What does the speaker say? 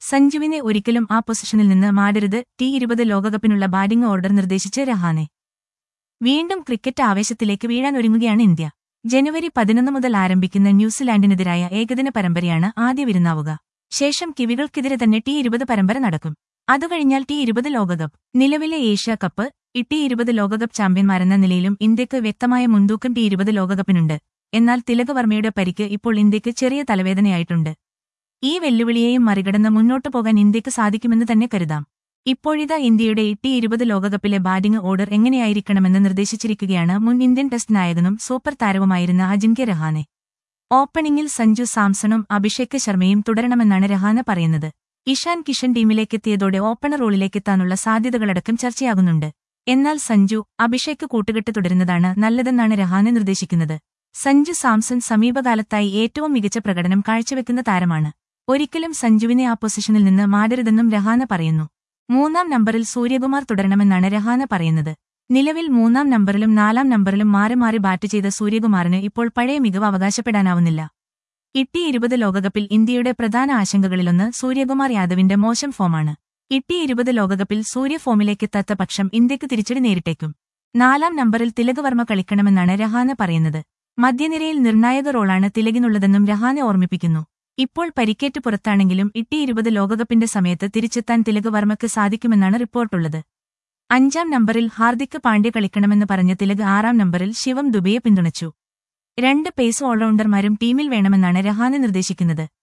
സഞ്ജുവിനെ ഒരിക്കലും ആ പൊസിഷനിൽ നിന്ന് മാടരുത് ടി ഇരുപത് ലോകകപ്പിനുള്ള ബാറ്റിംഗ് ഓർഡർ നിർദ്ദേശിച്ച് രഹാനെ വീണ്ടും ക്രിക്കറ്റ് ആവേശത്തിലേക്ക് വീഴാൻ ഒരുങ്ങുകയാണ് ഇന്ത്യ ജനുവരി പതിനൊന്ന് മുതൽ ആരംഭിക്കുന്ന ന്യൂസിലാൻഡിനെതിരായ ഏകദിന പരമ്പരയാണ് ആദ്യ വിരുന്നാവുക ശേഷം കിവികൾക്കെതിരെ തന്നെ ടി ഇരുപത് പരമ്പര നടക്കും അതുകഴിഞ്ഞാൽ ടി ഇരുപത് ലോകകപ്പ് നിലവിലെ ഏഷ്യ കപ്പ് ടി ഇരുപത് ലോകകപ്പ് ചാമ്പ്യന്മാരെന്ന നിലയിലും ഇന്ത്യക്ക് വ്യക്തമായ മുൻതൂക്കം ടി ഇരുപത് ലോകകപ്പിനുണ്ട് എന്നാൽ തിലക് വർമ്മയുടെ പരിക്ക് ഇപ്പോൾ ഇന്ത്യക്ക് ചെറിയ തലവേദനയായിട്ടുണ്ട് ഈ വെല്ലുവിളിയെയും മറികടന്ന് മുന്നോട്ടു പോകാൻ ഇന്ത്യക്ക് സാധിക്കുമെന്ന് തന്നെ കരുതാം ഇപ്പോഴിതാ ഇന്ത്യയുടെ ടി ഇരുപത് ലോകകപ്പിലെ ബാറ്റിംഗ് ഓർഡർ എങ്ങനെയായിരിക്കണമെന്ന് നിർദ്ദേശിച്ചിരിക്കുകയാണ് മുൻ ഇന്ത്യൻ ടെസ്റ്റ് നായകനും സൂപ്പർ താരവുമായിരുന്ന അജിങ്ക്യ രഹാനെ ഓപ്പണിംഗിൽ സഞ്ജു സാംസണും അഭിഷേക് ശർമ്മയും തുടരണമെന്നാണ് രഹാന പറയുന്നത് ഇഷാൻ കിഷൻ ടീമിലേക്കെത്തിയതോടെ ഓപ്പണർ റോളിലേക്കെത്താനുള്ള സാധ്യതകളടക്കം ചർച്ചയാകുന്നുണ്ട് എന്നാൽ സഞ്ജു അഭിഷേക് കൂട്ടുകെട്ട് തുടരുന്നതാണ് നല്ലതെന്നാണ് രഹാനെ നിർദ്ദേശിക്കുന്നത് സഞ്ജു സാംസൺ സമീപകാലത്തായി ഏറ്റവും മികച്ച പ്രകടനം കാഴ്ചവെക്കുന്ന താരമാണ് ഒരിക്കലും സഞ്ജുവിനെ ആ പൊസിഷനിൽ നിന്ന് മാടരുതെന്നും രഹാന പറയുന്നു മൂന്നാം നമ്പറിൽ സൂര്യകുമാർ തുടരണമെന്നാണ് രഹാന പറയുന്നത് നിലവിൽ മൂന്നാം നമ്പറിലും നാലാം നമ്പറിലും മാറി മാറി ബാറ്റ് ചെയ്ത സൂര്യകുമാറിന് ഇപ്പോൾ പഴയ മികവ് അവകാശപ്പെടാനാവുന്നില്ല ഇട്ടി ഇരുപത് ലോകകപ്പിൽ ഇന്ത്യയുടെ പ്രധാന ആശങ്കകളിലൊന്ന് സൂര്യകുമാർ യാദവിന്റെ മോശം ഫോമാണ് ഇട്ടി ഇരുപത് ലോകകപ്പിൽ സൂര്യ ഫോമിലേക്കെത്താത്ത പക്ഷം ഇന്ത്യക്ക് തിരിച്ചടി നേരിട്ടേക്കും നാലാം നമ്പറിൽ തിലക് വർമ്മ കളിക്കണമെന്നാണ് രഹാന പറയുന്നത് മധ്യനിരയിൽ നിർണായക റോളാണ് തിലകിനുള്ളതെന്നും രഹാന ഓർമ്മിപ്പിക്കുന്നു ഇപ്പോൾ പരിക്കേറ്റ് പുറത്താണെങ്കിലും ഇട്ടി ഇരുപത് ലോകകപ്പിന്റെ സമയത്ത് തിരിച്ചെത്താൻ തിലക് വർമ്മയ്ക്ക് സാധിക്കുമെന്നാണ് റിപ്പോർട്ടുള്ളത് അഞ്ചാം നമ്പറിൽ ഹാർദിക് പാണ്ഡ്യ കളിക്കണമെന്ന് പറഞ്ഞ തിലക് ആറാം നമ്പറിൽ ശിവം ദുബെയെ പിന്തുണച്ചു രണ്ട് പേസ് ഓൾറൗണ്ടർമാരും ടീമിൽ വേണമെന്നാണ് രഹാന നിർദ്ദേശിക്കുന്നത്